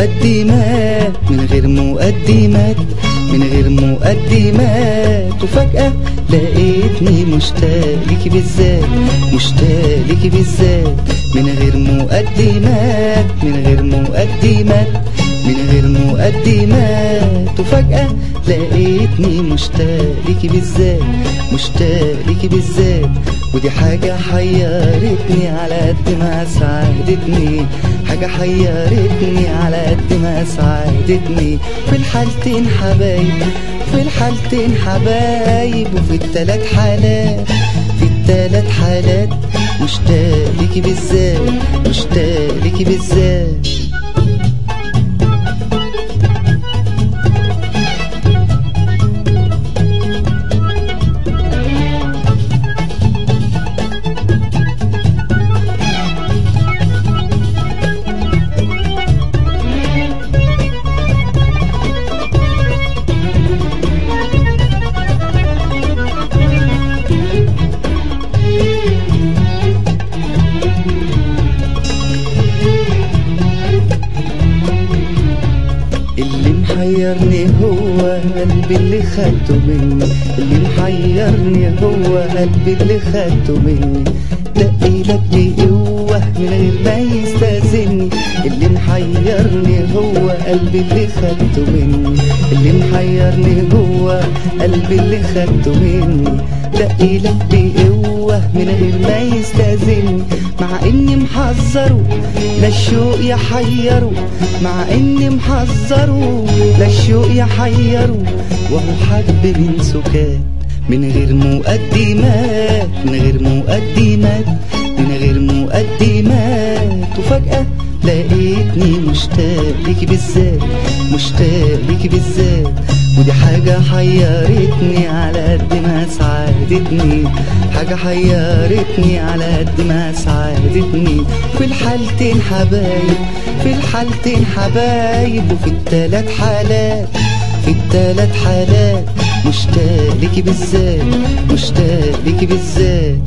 مقدمات من غير مقدمات من غير مقدمات وفجأة لقيتني مشتاق ليكي بالذات مشتاق ليكي بالذات من غير مقدمات من غير مقدمات من غير مقدمات وفجأة لقيتني مشتاق ليكي بالذات مشتاق ليكي بالذات ودي حاجة حيرتني على قد ما ساعدتني حاجة حيرتني على قد ما ساعدتني في الحالتين حبايب في الحالتين حبايب وفي التلات حالات في التلات حالات مشتاق ليكي بالذات مشتاق ليكي بالذات اللي محيرني هو قلبي اللي خدته مني اللي محيرني هو قلبي اللي خدته مني دقيلك بقوة من غير ما يستأذني اللي محيرني هو قلبي اللي خدته مني اللي محيرني هو قلبي اللي خدته مني دقيلك بقوة من غير ما يستأذني مع اني محذره لا الشوق يحيره مع اني محذره لا الشوق يحيره وهو حب من سكات من غير مقدمات من غير مقدمات من غير مقدمات وفجأة لقيتني مشتاق ليكي بالذات مشتاق ليكي بالذات ودي حاجة حيرتني على قد ما ساعدتني حاجة حيرتني على قد ما ساعدتني في الحالتين حبايب في الحالتين حبايب وفي التلات حالات في التلات حالات مشتاق ليكي بالذات مشتاق ليكي بالذات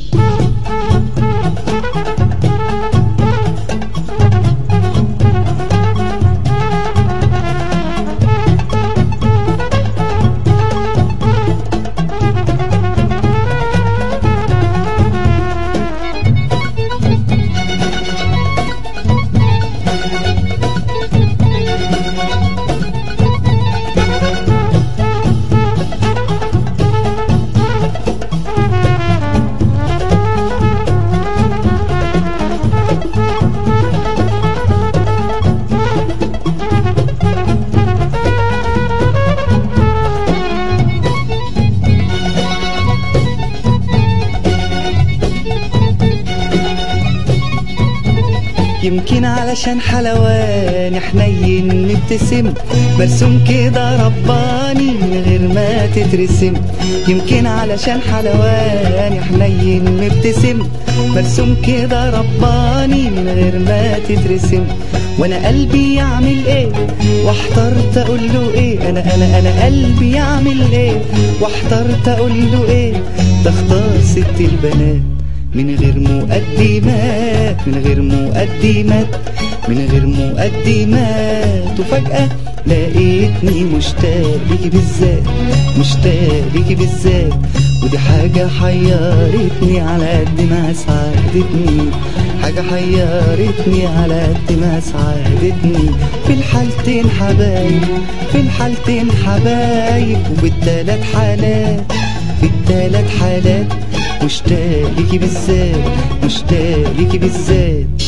يمكن علشان حلواني حنين مبتسم مرسوم كده رباني من غير ما تترسم يمكن علشان حلواني حنين مبتسم مرسوم كده رباني من غير ما تترسم وانا قلبي يعمل ايه واحترت اقول له ايه انا انا انا قلبي يعمل ايه واحترت اقول له ايه ده اختار ست البنات من غير مقدمات من غير مقدمات من غير مقدمات وفجأة لقيتني مشتاق ليكي بالذات مشتاق ليكي بالذات ودي حاجة حيرتني على قد ما ساعدتني حاجة حيرتني على قد ما ساعدتني في الحالتين حبايب في الحالتين حبايب وفي التلات حالات في التلات حالات مشتاق ليكي بالذات مشتاق ليكي بالذات